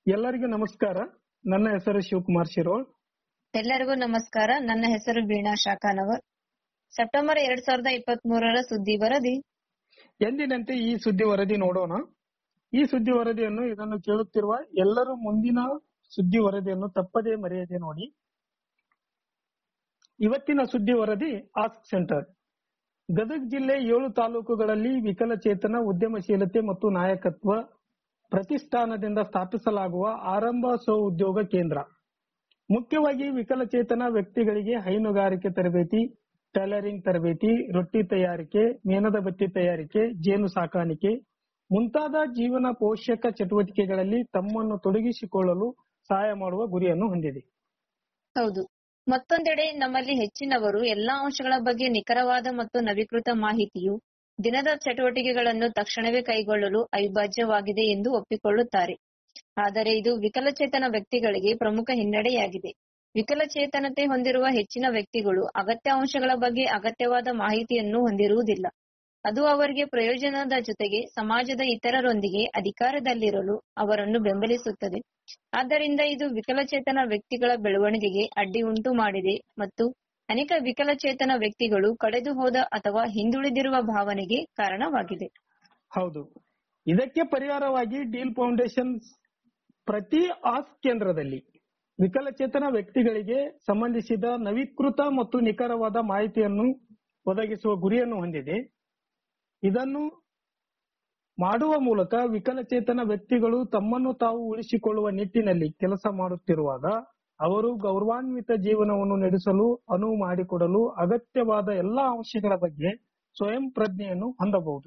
ಎಲ್ಲರಿಗೂ ನಮಸ್ಕಾರ ನನ್ನ ಹೆಸರು ಶಿವಕುಮಾರ್ ಶಿರೋಳ್ ಎಲ್ಲರಿಗೂ ನಮಸ್ಕಾರ ನನ್ನ ಹೆಸರು ವೀಣಾ ಶಾಖಾನವರ್ ಸೆಪ್ಟೆಂಬರ್ ಎರಡ್ ಸಾವಿರದ ಇಪ್ಪತ್ತ್ ಮೂರರ ಸುದ್ದಿ ವರದಿ ಎಂದಿನಂತೆ ಈ ಸುದ್ದಿ ವರದಿ ನೋಡೋಣ ಈ ಸುದ್ದಿ ವರದಿಯನ್ನು ಇದನ್ನು ಕೇಳುತ್ತಿರುವ ಎಲ್ಲರೂ ಮುಂದಿನ ಸುದ್ದಿ ವರದಿಯನ್ನು ತಪ್ಪದೇ ಮರೆಯದೆ ನೋಡಿ ಇವತ್ತಿನ ಸುದ್ದಿ ವರದಿ ಆಸ್ಕ್ ಸೆಂಟರ್ ಗದಗ ಜಿಲ್ಲೆ ಏಳು ತಾಲೂಕುಗಳಲ್ಲಿ ವಿಕಲಚೇತನ ಉದ್ಯಮಶೀಲತೆ ಮತ್ತು ನಾಯಕತ್ವ ಪ್ರತಿಷ್ಠಾನದಿಂದ ಸ್ಥಾಪಿಸಲಾಗುವ ಆರಂಭ ಸ್ವ ಉದ್ಯೋಗ ಕೇಂದ್ರ ಮುಖ್ಯವಾಗಿ ವಿಕಲಚೇತನ ವ್ಯಕ್ತಿಗಳಿಗೆ ಹೈನುಗಾರಿಕೆ ತರಬೇತಿ ಟೈಲರಿಂಗ್ ತರಬೇತಿ ರೊಟ್ಟಿ ತಯಾರಿಕೆ ಮೇಣದ ಬತ್ತಿ ತಯಾರಿಕೆ ಜೇನು ಸಾಕಾಣಿಕೆ ಮುಂತಾದ ಜೀವನ ಪೋಷಕ ಚಟುವಟಿಕೆಗಳಲ್ಲಿ ತಮ್ಮನ್ನು ತೊಡಗಿಸಿಕೊಳ್ಳಲು ಸಹಾಯ ಮಾಡುವ ಗುರಿಯನ್ನು ಹೊಂದಿದೆ ಹೌದು ಮತ್ತೊಂದೆಡೆ ನಮ್ಮಲ್ಲಿ ಹೆಚ್ಚಿನವರು ಎಲ್ಲಾ ಅಂಶಗಳ ಬಗ್ಗೆ ನಿಖರವಾದ ಮತ್ತು ನವೀಕೃತ ಮಾಹಿತಿಯು ದಿನದ ಚಟುವಟಿಕೆಗಳನ್ನು ತಕ್ಷಣವೇ ಕೈಗೊಳ್ಳಲು ಅವಿಭಾಜ್ಯವಾಗಿದೆ ಎಂದು ಒಪ್ಪಿಕೊಳ್ಳುತ್ತಾರೆ ಆದರೆ ಇದು ವಿಕಲಚೇತನ ವ್ಯಕ್ತಿಗಳಿಗೆ ಪ್ರಮುಖ ಹಿನ್ನಡೆಯಾಗಿದೆ ವಿಕಲಚೇತನತೆ ಹೊಂದಿರುವ ಹೆಚ್ಚಿನ ವ್ಯಕ್ತಿಗಳು ಅಗತ್ಯ ಅಂಶಗಳ ಬಗ್ಗೆ ಅಗತ್ಯವಾದ ಮಾಹಿತಿಯನ್ನು ಹೊಂದಿರುವುದಿಲ್ಲ ಅದು ಅವರಿಗೆ ಪ್ರಯೋಜನದ ಜೊತೆಗೆ ಸಮಾಜದ ಇತರರೊಂದಿಗೆ ಅಧಿಕಾರದಲ್ಲಿರಲು ಅವರನ್ನು ಬೆಂಬಲಿಸುತ್ತದೆ ಆದ್ದರಿಂದ ಇದು ವಿಕಲಚೇತನ ವ್ಯಕ್ತಿಗಳ ಬೆಳವಣಿಗೆಗೆ ಅಡ್ಡಿ ಉಂಟು ಮಾಡಿದೆ ಮತ್ತು ಅನೇಕ ವಿಕಲಚೇತನ ವ್ಯಕ್ತಿಗಳು ಕಳೆದು ಹೋದ ಅಥವಾ ಹಿಂದುಳಿದಿರುವ ಭಾವನೆಗೆ ಕಾರಣವಾಗಿದೆ ಹೌದು ಇದಕ್ಕೆ ಪರಿಹಾರವಾಗಿ ಡೀಲ್ ಫೌಂಡೇಶನ್ ಪ್ರತಿ ಆಸ್ ಕೇಂದ್ರದಲ್ಲಿ ವಿಕಲಚೇತನ ವ್ಯಕ್ತಿಗಳಿಗೆ ಸಂಬಂಧಿಸಿದ ನವೀಕೃತ ಮತ್ತು ನಿಖರವಾದ ಮಾಹಿತಿಯನ್ನು ಒದಗಿಸುವ ಗುರಿಯನ್ನು ಹೊಂದಿದೆ ಇದನ್ನು ಮಾಡುವ ಮೂಲಕ ವಿಕಲಚೇತನ ವ್ಯಕ್ತಿಗಳು ತಮ್ಮನ್ನು ತಾವು ಉಳಿಸಿಕೊಳ್ಳುವ ನಿಟ್ಟಿನಲ್ಲಿ ಕೆಲಸ ಮಾಡುತ್ತಿರುವಾಗ ಅವರು ಗೌರವಾನ್ವಿತ ಜೀವನವನ್ನು ನಡೆಸಲು ಅನುವು ಮಾಡಿಕೊಡಲು ಅಗತ್ಯವಾದ ಎಲ್ಲಾ ಅಂಶಗಳ ಬಗ್ಗೆ ಸ್ವಯಂ ಪ್ರಜ್ಞೆಯನ್ನು ಹೊಂದಬಹುದು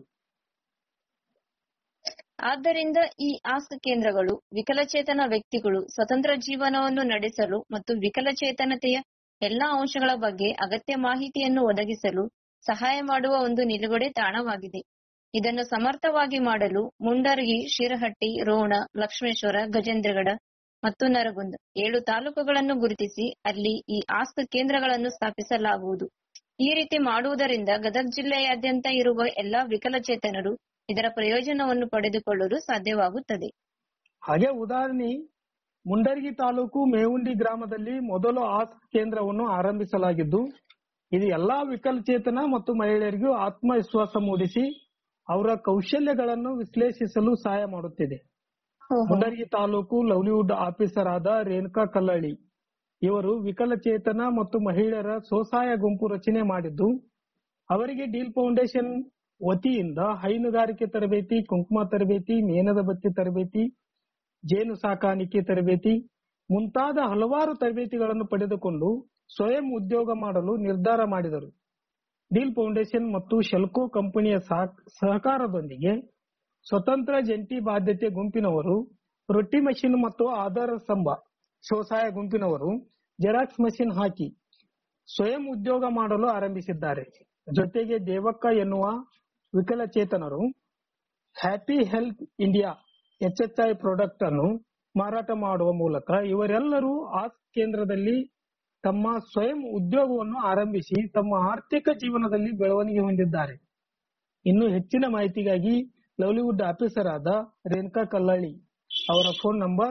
ಆದ್ದರಿಂದ ಈ ಆಸ್ಕ್ ಕೇಂದ್ರಗಳು ವಿಕಲಚೇತನ ವ್ಯಕ್ತಿಗಳು ಸ್ವತಂತ್ರ ಜೀವನವನ್ನು ನಡೆಸಲು ಮತ್ತು ವಿಕಲಚೇತನತೆಯ ಎಲ್ಲಾ ಅಂಶಗಳ ಬಗ್ಗೆ ಅಗತ್ಯ ಮಾಹಿತಿಯನ್ನು ಒದಗಿಸಲು ಸಹಾಯ ಮಾಡುವ ಒಂದು ನಿಲುಗಡೆ ತಾಣವಾಗಿದೆ ಇದನ್ನು ಸಮರ್ಥವಾಗಿ ಮಾಡಲು ಮುಂಡರ್ಗಿ ಶಿರಹಟ್ಟಿ ರೋಣ ಲಕ್ಷ್ಮೇಶ್ವರ ಗಜೇಂದ್ರಗಡ ಮತ್ತು ನರಗುಂದ ಏಳು ತಾಲೂಕುಗಳನ್ನು ಗುರುತಿಸಿ ಅಲ್ಲಿ ಈ ಆಸ್ಕ್ ಕೇಂದ್ರಗಳನ್ನು ಸ್ಥಾಪಿಸಲಾಗುವುದು ಈ ರೀತಿ ಮಾಡುವುದರಿಂದ ಗದಗ ಜಿಲ್ಲೆಯಾದ್ಯಂತ ಇರುವ ಎಲ್ಲಾ ವಿಕಲಚೇತನರು ಇದರ ಪ್ರಯೋಜನವನ್ನು ಪಡೆದುಕೊಳ್ಳಲು ಸಾಧ್ಯವಾಗುತ್ತದೆ ಹಾಗೆ ಉದಾಹರಣೆ ಮುಂಡರ್ಗಿ ತಾಲೂಕು ಮೇವುಂಡಿ ಗ್ರಾಮದಲ್ಲಿ ಮೊದಲು ಆಸ್ಕ್ ಕೇಂದ್ರವನ್ನು ಆರಂಭಿಸಲಾಗಿದ್ದು ಇದು ಎಲ್ಲಾ ವಿಕಲಚೇತನ ಮತ್ತು ಮಹಿಳೆಯರಿಗೂ ಆತ್ಮವಿಶ್ವಾಸ ಮೂಡಿಸಿ ಅವರ ಕೌಶಲ್ಯಗಳನ್ನು ವಿಶ್ಲೇಷಿಸಲು ಸಹಾಯ ಮಾಡುತ್ತಿದೆ ಮುಂಡರ್ಗಿ ತಾಲೂಕು ಲವ್ಲಿವುಡ್ ಆಫೀಸರ್ ಆದ ರೇಣುಕಾ ಕಲ್ಲಳ್ಳಿ ಇವರು ವಿಕಲಚೇತನ ಮತ್ತು ಮಹಿಳೆಯರ ಸ್ವಸಹಾಯ ಗುಂಪು ರಚನೆ ಮಾಡಿದ್ದು ಅವರಿಗೆ ಡೀಲ್ ಫೌಂಡೇಶನ್ ವತಿಯಿಂದ ಹೈನುಗಾರಿಕೆ ತರಬೇತಿ ಕುಂಕುಮ ತರಬೇತಿ ಮೇಣದ ಬತ್ತಿ ತರಬೇತಿ ಜೇನು ಸಾಕಾಣಿಕೆ ತರಬೇತಿ ಮುಂತಾದ ಹಲವಾರು ತರಬೇತಿಗಳನ್ನು ಪಡೆದುಕೊಂಡು ಸ್ವಯಂ ಉದ್ಯೋಗ ಮಾಡಲು ನಿರ್ಧಾರ ಮಾಡಿದರು ಡೀಲ್ ಫೌಂಡೇಶನ್ ಮತ್ತು ಶೆಲ್ಕೋ ಕಂಪನಿಯ ಸಹಕಾರದೊಂದಿಗೆ ಸ್ವತಂತ್ರ ಜಂಟಿ ಬಾಧ್ಯತೆ ಗುಂಪಿನವರು ರೊಟ್ಟಿ ಮಷಿನ್ ಮತ್ತು ಆಧಾರ ಸ್ತಂಭ ಸ್ವಸಹಾಯ ಗುಂಪಿನವರು ಜೆರಾಕ್ಸ್ ಮಷಿನ್ ಹಾಕಿ ಸ್ವಯಂ ಉದ್ಯೋಗ ಮಾಡಲು ಆರಂಭಿಸಿದ್ದಾರೆ ಜೊತೆಗೆ ದೇವಕ್ಕ ಎನ್ನುವ ವಿಕಲಚೇತನರು happy health India HHI product ಅನ್ನು ಮಾರಾಟ ಮಾಡುವ ಮೂಲಕ ಇವರೆಲ್ಲರೂ ಆ ಕೇಂದ್ರದಲ್ಲಿ ತಮ್ಮ ಸ್ವಯಂ ಉದ್ಯೋಗವನ್ನು ಆರಂಭಿಸಿ ತಮ್ಮ ಆರ್ಥಿಕ ಜೀವನದಲ್ಲಿ ಬೆಳವಣಿಗೆ ಹೊಂದಿದ್ದಾರೆ ಇನ್ನು ಹೆಚ್ಚಿನ ಮಾಹಿತಿಗಾಗಿ ಲವ್ಲಿವುಡ್ ಆಫೀಸರ್ ಆದ ರೇಣುಕಾ ಕಲ್ಲಳ್ಳಿ ಅವರ phone number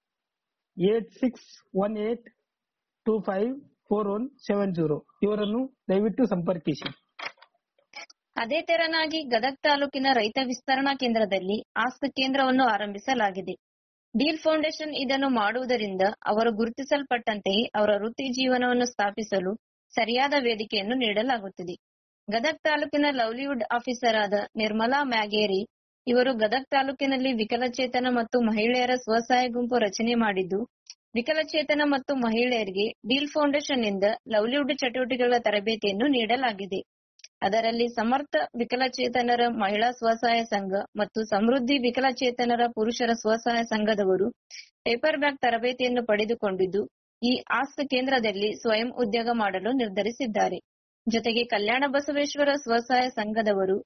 eight six one eight two five four one seven zero ಇವರನ್ನು ದಯವಿಟ್ಟು ಸಂಪರ್ಕಿಸಿ ಅದೇ ತೆರನಾಗಿ ಗದಗ್ ತಾಲೂಕಿನ ರೈತ ವಿಸ್ತರಣಾ ಕೇಂದ್ರದಲ್ಲಿ ಆಸ್ಕ್ ಕೇಂದ್ರವನ್ನು ಆರಂಭಿಸಲಾಗಿದೆ ಡೀಲ್ ಫೌಂಡೇಶನ್ ಇದನ್ನು ಮಾಡುವುದರಿಂದ ಅವರು ಗುರುತಿಸಲ್ಪಟ್ಟಂತೆಯೇ ಅವರ ವೃತ್ತಿ ಜೀವನವನ್ನು ಸ್ಥಾಪಿಸಲು ಸರಿಯಾದ ವೇದಿಕೆಯನ್ನು ನೀಡಲಾಗುತ್ತದೆ ಗದಗ್ ತಾಲೂಕಿನ ಲವ್ಲಿವುಡ್ ಆಫೀಸರ್ ಆದ ನಿರ್ಮಲಾ ಮ್ಯಾಗೇರಿ ಇವರು ಗದಗ್ ತಾಲೂಕಿನಲ್ಲಿ ವಿಕಲಚೇತನ ಮತ್ತು ಮಹಿಳೆಯರ ಸ್ವಸಹಾಯ ಗುಂಪು ರಚನೆ ಮಾಡಿದ್ದು ವಿಕಲಚೇತನ ಮತ್ತು ಮಹಿಳೆಯರಿಗೆ ಡೀಲ್ ಫೌಂಡೇಶನ್ ನಿಂದ ಲವ್ಲಿವುಡ್ ಚಟುವಟಿಕೆಗಳ ತರಬೇತಿಯನ್ನು ನೀಡಲಾಗಿದೆ ಅದರಲ್ಲಿ ಸಮರ್ಥ ವಿಕಲಚೇತನರ ಮಹಿಳಾ ಸ್ವಸಹಾಯ ಸಂಘ ಮತ್ತು ಸಮೃದ್ಧಿ ವಿಕಲಚೇತನರ ಪುರುಷರ ಸ್ವಸಹಾಯ ಸಂಘದವರು ಪೇಪರ್ ಬ್ಯಾಗ್ ತರಬೇತಿಯನ್ನು ಪಡೆದುಕೊಂಡಿದ್ದು ಈ ಆಸ್ಕ್ ಕೇಂದ್ರದಲ್ಲಿ ಸ್ವಯಂ ಉದ್ಯೋಗ ಮಾಡಲು ನಿರ್ಧರಿಸಿದ್ದಾರೆ ಜೊತೆಗೆ ಕಲ್ಯಾಣ ಬಸವೇಶ್ವರ ಸ್ವಸಹಾಯ ಸಂಘದವರು